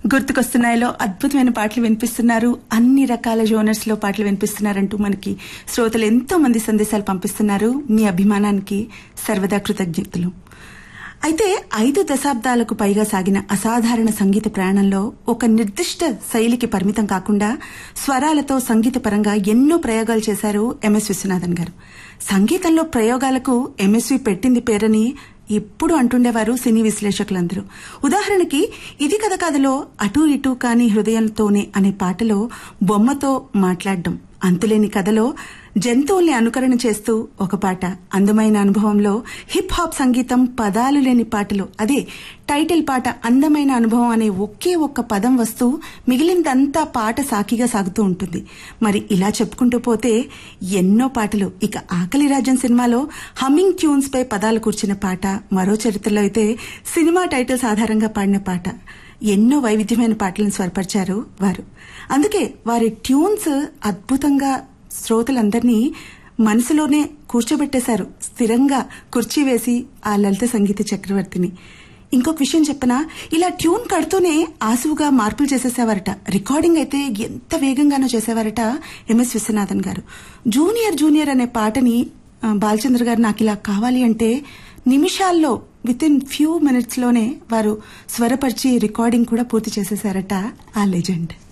గుర్తుకొస్తున్నాయిలో అద్భుతమైన పాటలు వినిపిస్తున్నారు అన్ని రకాల జోనర్స్ లో పాటలు వినిపిస్తున్నారంటూ మనకి శ్రోతలు ఎంతో మంది సందేశాలు పంపిస్తున్నారు మీ అభిమానానికి సర్వదా కృతజ్ఞతలు అయితే ఐదు దశాబ్దాలకు పైగా సాగిన అసాధారణ సంగీత ప్రయాణంలో ఒక నిర్దిష్ట శైలికి పరిమితం కాకుండా స్వరాలతో సంగీత పరంగా ఎన్నో ప్రయోగాలు చేశారు ఎంఎస్ విశ్వనాథన్ గారు సంగీతంలో ప్రయోగాలకు ఎంఎస్వి పెట్టింది పేరని ఎప్పుడు అంటుండేవారు సినీ విశ్లేషకులందరూ ఉదాహరణకి ఇది కథ కథలో అటూ ఇటూ కాని హృదయంతోనే అనే పాటలో బొమ్మతో మాట్లాడడం అంతులేని కథలో జంతువుల్ని అనుకరణ చేస్తూ ఒక పాట అందమైన అనుభవంలో హిప్ హాప్ సంగీతం పదాలు లేని పాటలు అదే టైటిల్ పాట అందమైన అనుభవం అనే ఒకే ఒక్క పదం వస్తూ మిగిలిందంతా పాట సాకిగా సాగుతూ ఉంటుంది మరి ఇలా చెప్పుకుంటూ పోతే ఎన్నో పాటలు ఇక ఆకలి రాజ్యం సినిమాలో హమ్మింగ్ ట్యూన్స్ పై పదాలు కూర్చిన పాట మరో చరిత్రలో అయితే సినిమా టైటిల్స్ ఆధారంగా పాడిన పాట ఎన్నో వైవిధ్యమైన పాటలను స్వరపరిచారు వారు అందుకే వారి ట్యూన్స్ అద్భుతంగా శ్రోతలందరినీ మనసులోనే కూర్చోబెట్టేశారు స్థిరంగా కుర్చీ వేసి ఆ లలిత సంగీత చక్రవర్తిని ఇంకొక విషయం చెప్పనా ఇలా ట్యూన్ కడుతూనే ఆసువుగా మార్పులు చేసేసేవారట రికార్డింగ్ అయితే ఎంత వేగంగానో చేసేవారట ఎంఎస్ విశ్వనాథన్ గారు జూనియర్ జూనియర్ అనే పాటని ఆ, బాలచంద్ర గారు నాకు ఇలా కావాలి అంటే నిమిషాల్లో విత్ ఇన్ ఫ్యూ మినిట్స్ లోనే వారు స్వరపరిచి రికార్డింగ్ కూడా పూర్తి చేసేశారట ఆ లెజెండ్